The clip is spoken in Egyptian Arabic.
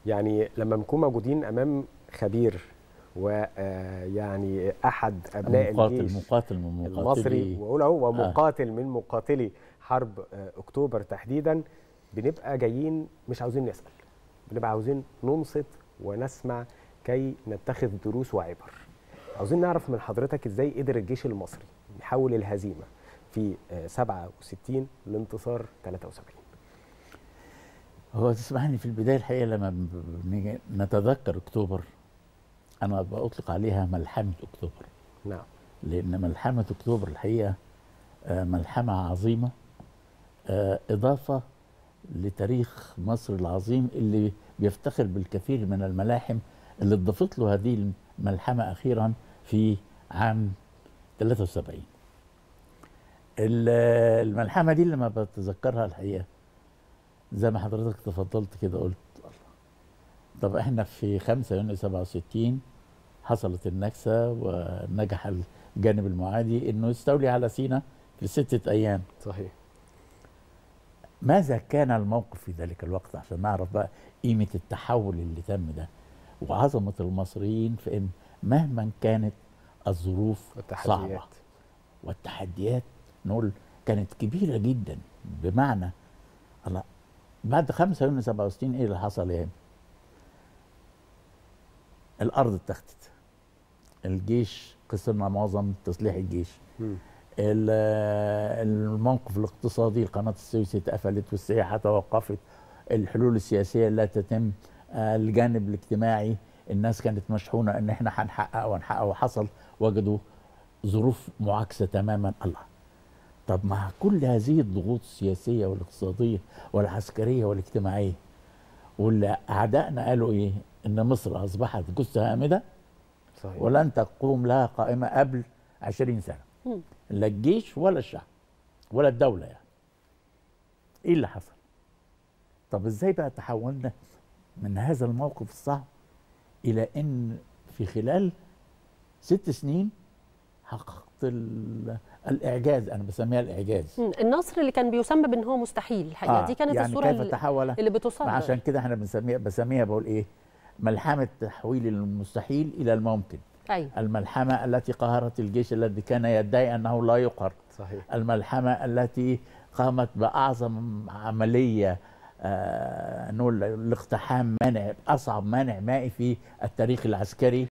يعني لما بنكون موجودين امام خبير ويعني احد ابناء مقاتل الجيش مقاتل من المصري مقاتلي واقول اهو ومقاتل من مقاتلي حرب آه، اكتوبر تحديدا بنبقى جايين مش عاوزين نسال بنبقى عاوزين ننصت ونسمع كي نتخذ دروس وعبر عاوزين نعرف من حضرتك ازاي قدر الجيش المصري يحول الهزيمه في آه، 67 لانتصار 73 هو تسمحني في البدايه الحقيقه لما بنيجي نتذكر اكتوبر انا بطلق عليها ملحمه اكتوبر نعم لان ملحمه اكتوبر الحقيقه آه، ملحمه عظيمه آه، اضافه لتاريخ مصر العظيم اللي بيفتخر بالكثير من الملاحم اللي اضافت له هذه الملحمه اخيرا في عام 73 ال- الملحمه دي لما بتذكرها الحقيقه زي ما حضرتك تفضلت كده قلت الله طب احنا في 5 يونيو 67 حصلت النكسه ونجح الجانب المعادي انه يستولي على سينا في ستة ايام صحيح ماذا كان الموقف في ذلك الوقت عشان نعرف بقى قيمة التحول اللي تم ده وعظمة المصريين في ان مهما كانت الظروف صعبة والتحديات والتحديات نقول كانت كبيرة جدا بمعنى الله بعد 5 يونيو 67 ايه اللي حصل يعني؟ الارض اتخذت الجيش خسرنا معظم تسليح الجيش مم. ال- الموقف الاقتصادي قناة السويس اتقفلت والسياحة توقفت الحلول السياسية لا تتم آه، الجانب الاجتماعي الناس كانت مشحونة ان احنا هنحقق ونحقق وحصل وجدوا ظروف معاكسة تماما الله طب مع كل هذه الضغوط السياسية والاقتصادية والعسكرية والاجتماعية واللي أعدائنا قالوا إيه؟ إن مصر أصبحت جثة هامدة صحيح ولن تقوم لها قائمة قبل عشرين سنة مم. لا الجيش ولا الشعب ولا الدولة يعني ايه اللي حصل طب ازاي بقى تحولنا من هذا الموقف الصعب الى ان في خلال ست سنين حققت ال- الاعجاز انا بسميها الاعجاز مم. النصر اللي كان بيسمى بان هو مستحيل الحقيقه دي كانت يعني الصوره كيف اللي, تحول اللي بتصدر عشان كده احنا بنسميها بسميها بقول ايه ملحمه تحويل المستحيل الى الممكن ايوه الملحمه التي قهرت الجيش الذي كان يدعي انه لا يقهر صحيح الملحمة التي قامت بأعظم عملية آه، نقول الاقتحام مانع أصعب مانع مائي في التاريخ العسكري